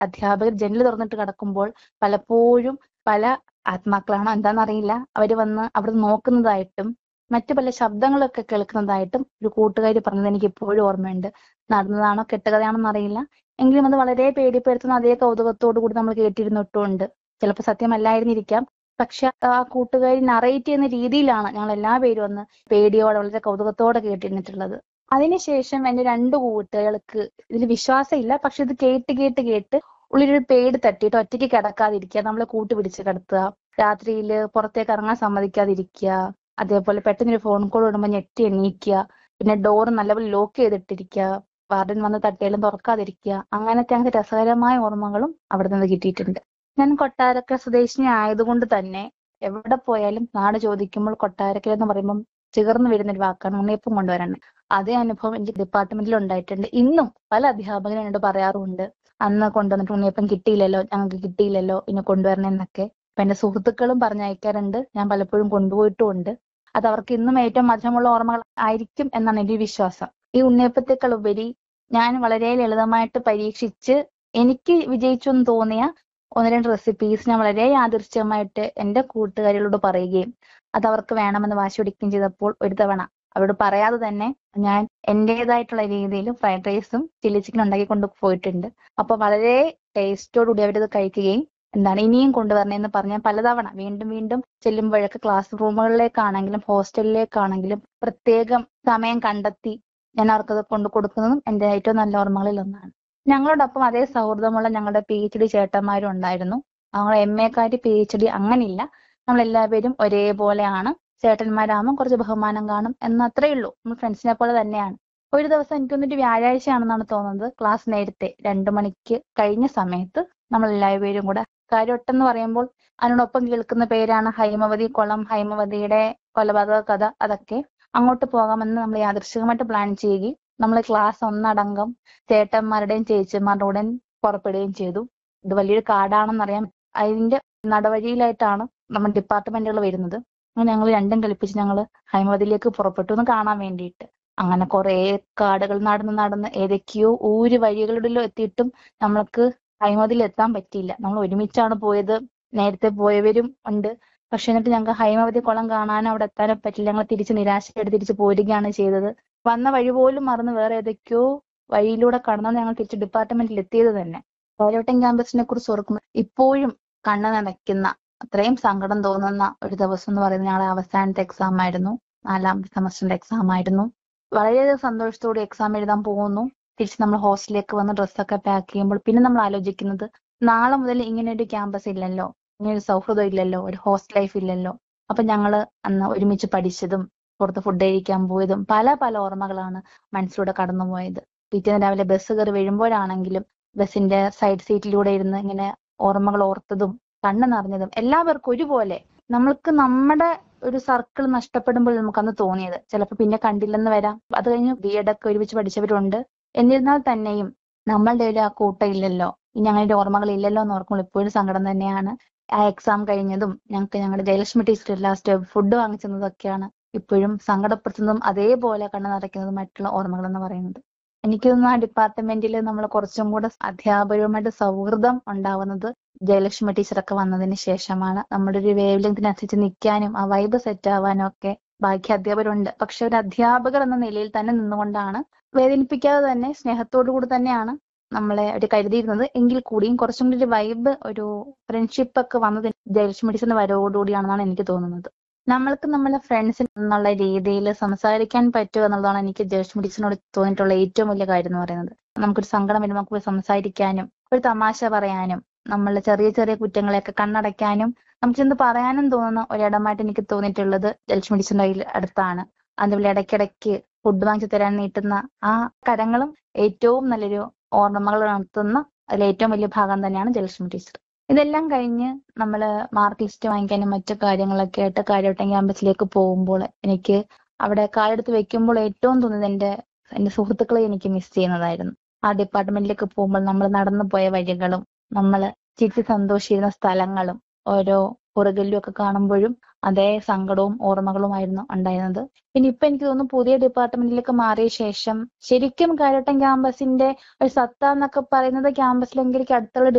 അധ്യാപകർ ജനൽ തുറന്നിട്ട് കിടക്കുമ്പോൾ പലപ്പോഴും പല ആത്മാക്കളാണോ എന്താണെന്നറിയില്ല അവര് വന്ന് അവിടെ നോക്കുന്നതായിട്ടും മറ്റു പല ശബ്ദങ്ങളൊക്കെ കേൾക്കുന്നതായിട്ടും ഒരു കൂട്ടുകാരി പറഞ്ഞത് എനിക്ക് ഇപ്പോഴും ഓർമ്മയുണ്ട് നടന്നതാണോ കെട്ടുകഥയാണോ അറിയില്ല എങ്കിലും അത് വളരെ പേടിപ്പെടുത്തുന്ന അതേ കൗതുകത്തോടു കൂടി നമ്മൾ കേട്ടിരുന്നിട്ടുണ്ട് ചിലപ്പോൾ സത്യമല്ലായിരുന്നിരിക്കാം പക്ഷെ ആ കൂട്ടുകാരി നറേറ്റ് ചെയ്യുന്ന രീതിയിലാണ് ഞങ്ങൾ എല്ലാ പേരും ഒന്ന് പേടിയോടെ വളരെ കൗതുകത്തോടെ കേട്ടിരുന്നിട്ടുള്ളത് അതിനുശേഷം എന്റെ രണ്ടു കൂട്ടുകൾക്ക് ഇതിൽ വിശ്വാസമില്ല പക്ഷെ ഇത് കേട്ട് കേട്ട് കേട്ട് ഉള്ളിലൊരു പേടി തട്ടിയിട്ട് ഒറ്റയ്ക്ക് കിടക്കാതിരിക്കുക നമ്മളെ കൂട്ടുപിടിച്ച് കിടത്തുക രാത്രിയിൽ പുറത്തേക്ക് ഇറങ്ങാൻ സമ്മതിക്കാതിരിക്കുക അതേപോലെ പെട്ടെന്ന് ഒരു ഫോൺ കോൾ വിടുമ്പോൾ ഞെട്ടി എണീക്കുക പിന്നെ ഡോർ നല്ലപോലെ ലോക്ക് ചെയ്തിട്ടിരിക്കുക വാർഡൻ വന്ന് തട്ടിയാലും തുറക്കാതിരിക്കുക അങ്ങനത്തെ അങ്ങനത്തെ രസകരമായ ഓർമ്മകളും അവിടെ നിന്ന് കിട്ടിയിട്ടുണ്ട് ഞാൻ കൊട്ടാരക്കര സ്വദേശിനി ആയതുകൊണ്ട് തന്നെ എവിടെ പോയാലും നാട് ചോദിക്കുമ്പോൾ കൊട്ടാരക്കര എന്ന് പറയുമ്പം ചികർന്നു വരുന്ന ഒരു വാക്കാണ് ഉണ്ണിയപ്പം കൊണ്ടുവരണം അതേ അനുഭവം എനിക്ക് ഡിപ്പാർട്ട്മെന്റിൽ ഉണ്ടായിട്ടുണ്ട് ഇന്നും പല അധ്യാപകരും എന്നോട് പറയാറുണ്ട് അന്ന് കൊണ്ടുവന്നിട്ട് ഉണ്ണിയപ്പം കിട്ടിയില്ലല്ലോ ഞങ്ങൾക്ക് കിട്ടിയില്ലല്ലോ ഇനി കൊണ്ടുവരണമെന്നൊക്കെ അപ്പൊ എന്റെ സുഹൃത്തുക്കളും പറഞ്ഞയക്കാറുണ്ട് ഞാൻ പലപ്പോഴും കൊണ്ടുപോയിട്ടുമുണ്ട് അത് അവർക്ക് ഇന്നും ഏറ്റവും മധുരമുള്ള ഓർമ്മകൾ ആയിരിക്കും എന്നാണ് എന്റെ വിശ്വാസം ഈ ഉണ്ണിയപ്പത്തെക്കാൾ ഉപരി ഞാൻ വളരെ ലളിതമായിട്ട് പരീക്ഷിച്ച് എനിക്ക് വിജയിച്ചു എന്ന് തോന്നിയ ഒന്ന് രണ്ട് റെസിപ്പീസ് ഞാൻ വളരെ യാദൃശ്ചികമായിട്ട് എന്റെ കൂട്ടുകാരികളോട് പറയുകയും അത് അവർക്ക് വേണമെന്ന് വാശി പിടിക്കുകയും ചെയ്തപ്പോൾ ഒരു തവണ അവരോട് പറയാതെ തന്നെ ഞാൻ എന്റേതായിട്ടുള്ള രീതിയിൽ ഫ്രൈഡ് റൈസും ചില്ലി ചിക്കൻ ഉണ്ടാക്കി കൊണ്ട് പോയിട്ടുണ്ട് അപ്പൊ വളരെ ടേസ്റ്റോടുകൂടി അവരത് കഴിക്കുകയും എന്താണ് ഇനിയും കൊണ്ടുവരണമെന്ന് പറഞ്ഞ് ഞാൻ പലതവണ വീണ്ടും വീണ്ടും ചെല്ലുമ്പോഴൊക്കെ ക്ലാസ് റൂമുകളിലേക്കാണെങ്കിലും ഹോസ്റ്റലിലേക്കാണെങ്കിലും പ്രത്യേകം സമയം കണ്ടെത്തി ഞാൻ അവർക്കത് കൊണ്ടു കൊടുക്കുന്നതും എന്റെ ഏറ്റവും നല്ല ഓർമ്മകളിൽ ഒന്നാണ് ഞങ്ങളോടൊപ്പം അതേ സൗഹൃദമുള്ള ഞങ്ങളുടെ പി എച്ച് ഡി ചേട്ടന്മാരും ഉണ്ടായിരുന്നു ഞങ്ങൾ എം എക്കാരി പി എച്ച് ഡി അങ്ങനില്ല നമ്മൾ എല്ലാവരും ഒരേപോലെയാണ് ചേട്ടന്മാരാകുമ്പോൾ കുറച്ച് ബഹുമാനം കാണും എന്നത്രേ ഉള്ളൂ നമ്മൾ ഫ്രണ്ട്സിനെ പോലെ തന്നെയാണ് ഒരു ദിവസം എനിക്ക് തോന്നിട്ട് വ്യാഴാഴ്ചയാണെന്നാണ് തോന്നുന്നത് ക്ലാസ് നേരത്തെ രണ്ടു മണിക്ക് കഴിഞ്ഞ സമയത്ത് നമ്മൾ എല്ലാവരും കൂടെ കാര്യവട്ടം പറയുമ്പോൾ അതിനോടൊപ്പം കേൾക്കുന്ന പേരാണ് ഹൈമവതി കുളം ഹൈമവതിയുടെ കൊലപാതക കഥ അതൊക്കെ അങ്ങോട്ട് പോകാമെന്ന് നമ്മൾ യാദൃശികമായിട്ട് പ്ലാൻ ചെയ്യുകയും നമ്മൾ ക്ലാസ് ഒന്നടങ്കം ചേട്ടന്മാരുടെയും ചേച്ചിമാരുടെ കൂടെ പുറപ്പെടുകയും ചെയ്തു ഇത് വലിയൊരു കാടാണെന്നറിയാം അതിന്റെ നടവഴിയിലായിട്ടാണ് നമ്മുടെ ഡിപ്പാർട്ട്മെന്റുകൾ വരുന്നത് അങ്ങനെ ഞങ്ങൾ രണ്ടും കളിപ്പിച്ച് ഞങ്ങൾ ഹൈമവതിയിലേക്ക് പുറപ്പെട്ടു എന്ന് കാണാൻ വേണ്ടിയിട്ട് അങ്ങനെ കുറെ കാടുകൾ നടന്ന് നടന്ന് ഏതൊക്കെയോ ഊര് വഴികളിലോ എത്തിയിട്ടും നമ്മൾക്ക് ഹൈമവതിയിൽ എത്താൻ പറ്റിയില്ല നമ്മൾ ഒരുമിച്ചാണ് പോയത് നേരത്തെ പോയവരും ഉണ്ട് പക്ഷെ എന്നിട്ട് ഞങ്ങൾക്ക് ഹൈമവതി കുളം കാണാനോ അവിടെ എത്താനോ പറ്റില്ല ഞങ്ങൾ തിരിച്ച് നിരാശയോടെ തിരിച്ച് പോരുകയാണ് ചെയ്തത് വന്ന വഴി പോലും മറന്ന് വേറെ ഏതൊക്കെയോ വഴിയിലൂടെ കടന്നാണ് ഞങ്ങൾ തിരിച്ച് ഡിപ്പാർട്ട്മെന്റിൽ എത്തിയത് തന്നെ കോരോട്ടം ക്യാമ്പസിനെ കുറിച്ച് ഓർക്കുമ്പോൾ ഇപ്പോഴും കണ്ണു നനയ്ക്കുന്ന അത്രയും സങ്കടം തോന്നുന്ന ഒരു ദിവസം എന്ന് പറയുന്നത് ഞങ്ങളുടെ അവസാനത്തെ എക്സാം ആയിരുന്നു നാലാമത്തെ സെമസ്റ്ററിന്റെ എക്സാം ആയിരുന്നു വളരെയധികം സന്തോഷത്തോടെ എക്സാം എഴുതാൻ പോകുന്നു തിരിച്ച് നമ്മൾ ഹോസ്റ്റലിലേക്ക് വന്ന് ഡ്രസ്സൊക്കെ പാക്ക് ചെയ്യുമ്പോൾ പിന്നെ നമ്മൾ ആലോചിക്കുന്നത് നാളെ മുതൽ ഇങ്ങനെ ഒരു ക്യാമ്പസ് ഇല്ലല്ലോ ഇങ്ങനെ ഒരു സൗഹൃദം ഇല്ലല്ലോ ഒരു ഹോസ്റ്റൽ ലൈഫ് ഇല്ലല്ലോ അപ്പൊ ഞങ്ങള് അന്ന് ഒരുമിച്ച് പഠിച്ചതും പുറത്ത് ഫുഡ് കഴിക്കാൻ പോയതും പല പല ഓർമ്മകളാണ് മനസ്സിലൂടെ കടന്നുപോയത് പിറ്റേന്ന് രാവിലെ ബസ് കയറി വീഴുമ്പോഴാണെങ്കിലും ബസിന്റെ സൈഡ് സീറ്റിലൂടെ ഇരുന്ന് ഇങ്ങനെ ഓർമ്മകൾ ഓർത്തതും കണ്ണ് നിറഞ്ഞതും എല്ലാവർക്കും ഒരുപോലെ നമ്മൾക്ക് നമ്മുടെ ഒരു സർക്കിൾ നഷ്ടപ്പെടുമ്പോൾ നമുക്കന്ന് തോന്നിയത് ചിലപ്പോൾ പിന്നെ കണ്ടില്ലെന്ന് വരാം അത് കഴിഞ്ഞ് ബി എഡ് ഒക്കെ ഒരുമിച്ച് പഠിച്ചവരുണ്ട് എന്നിരുന്നാൽ തന്നെയും നമ്മളുടെ ഒരു ആ കൂട്ടം ഇല്ലല്ലോ ഇനി അങ്ങനെ ഓർമ്മകൾ ഇല്ലല്ലോ എന്ന് ഓർക്കുമ്പോൾ ഇപ്പോഴും സങ്കടം തന്നെയാണ് ആ എക്സാം കഴിഞ്ഞതും ഞങ്ങൾക്ക് ഞങ്ങളുടെ ജയലക്ഷ്മി ടീച്ചർ ലാസ്റ്റ് ഫുഡ് വാങ്ങിച്ചതൊക്കെയാണ് ഇപ്പോഴും സങ്കടപ്പെടുത്തുന്നതും അതേപോലെ കണ്ണു നിറയ്ക്കുന്നതുമായിട്ടുള്ള ഓർമ്മകൾ എന്ന് പറയുന്നത് എനിക്ക് തോന്നുന്നു ആ ഡിപ്പാർട്ട്മെന്റിൽ നമ്മൾ കുറച്ചും കൂടെ അധ്യാപകരുമായിട്ട് സൗഹൃദം ഉണ്ടാവുന്നത് ജയലക്ഷ്മി ടീച്ചറൊക്കെ വന്നതിന് ശേഷമാണ് നമ്മുടെ ഒരു വേവ് ലെങ്തിനനുസരിച്ച് നിൽക്കാനും ആ വൈബ് സെറ്റ് ആവാനും ഒക്കെ ബാക്കി അധ്യാപകരുണ്ട് പക്ഷെ ഒരു അധ്യാപകർ എന്ന നിലയിൽ തന്നെ നിന്നുകൊണ്ടാണ് വേദനിപ്പിക്കാതെ തന്നെ സ്നേഹത്തോടു കൂടി തന്നെയാണ് നമ്മളെ ഒരു കരുതിയിരുന്നത് എങ്കിൽ കൂടിയും കുറച്ചും കൂടി ഒരു വൈബ് ഒരു ഫ്രണ്ട്ഷിപ്പ് ഒക്കെ വന്നത് ജയലക്ഷ്മി ടീച്ചറിന്റെ വരവോടുകൂടിയാണെന്നാണ് എനിക്ക് തോന്നുന്നത് നമ്മൾക്ക് നമ്മളെ ഫ്രണ്ട്സിന് എന്നുള്ള രീതിയിൽ സംസാരിക്കാൻ പറ്റുക എന്നുള്ളതാണ് എനിക്ക് ജയലക്ഷ്മി ടീച്ചറിനോട് തോന്നിയിട്ടുള്ള ഏറ്റവും വലിയ കാര്യം എന്ന് പറയുന്നത് നമുക്കൊരു സങ്കടം വരുമ്പോൾ നമുക്ക് പോയി സംസാരിക്കാനും ഒരു തമാശ പറയാനും നമ്മളെ ചെറിയ ചെറിയ കുറ്റങ്ങളെയൊക്കെ കണ്ണടയ്ക്കാനും നമുക്ക് ചെന്ന് പറയാനും തോന്നുന്ന ഒരിടമായിട്ട് എനിക്ക് തോന്നിയിട്ടുള്ളത് ജലക്ഷ്മി ടീച്ചറിന്റെ കയ്യിൽ അടുത്താണ് അതുപോലെ ഇടയ്ക്കിടയ്ക്ക് ഫുഡ് വാങ്ങിച്ചു തരാൻ നീട്ടുന്ന ആ കരങ്ങളും ഏറ്റവും നല്ലൊരു ഓർമ്മകൾ നടത്തുന്ന അതിൽ ഏറ്റവും വലിയ ഭാഗം തന്നെയാണ് ജലക്ഷ്മി ടീച്ചർ ഇതെല്ലാം കഴിഞ്ഞ് നമ്മൾ മാർക്ക് ലിസ്റ്റ് വാങ്ങിക്കാനും മറ്റു കാര്യങ്ങളൊക്കെ ആയിട്ട് കാര്യവട്ടം ക്യാമ്പസിലേക്ക് പോകുമ്പോൾ എനിക്ക് അവിടെ കാലെടുത്ത് വെക്കുമ്പോൾ ഏറ്റവും തോന്നിയത് എന്റെ എന്റെ സുഹൃത്തുക്കളെ എനിക്ക് മിസ് ചെയ്യുന്നതായിരുന്നു ആ ഡിപ്പാർട്ട്മെന്റിലേക്ക് പോകുമ്പോൾ നമ്മൾ നടന്നു പോയ വഴികളും നമ്മൾ ചിരിച്ച് സന്തോഷിച്ചിരുന്ന സ്ഥലങ്ങളും ഓരോ പുറകിലും ഒക്കെ കാണുമ്പോഴും അതേ സങ്കടവും ഓർമ്മകളുമായിരുന്നു ഉണ്ടായിരുന്നത്. പിന്നെ ഇപ്പൊ എനിക്ക് തോന്നുന്നു പുതിയ ഡിപ്പാർട്ട്മെന്റിലേക്ക് മാറിയ ശേഷം ശരിക്കും കഴക്കൂട്ടം ക്യാമ്പസിന്റെ ഒരു സത്ത എന്നൊക്കെ പറയുന്നത് ക്യാമ്പസ് ലഹരിക്ക് അടുത്തുള്ള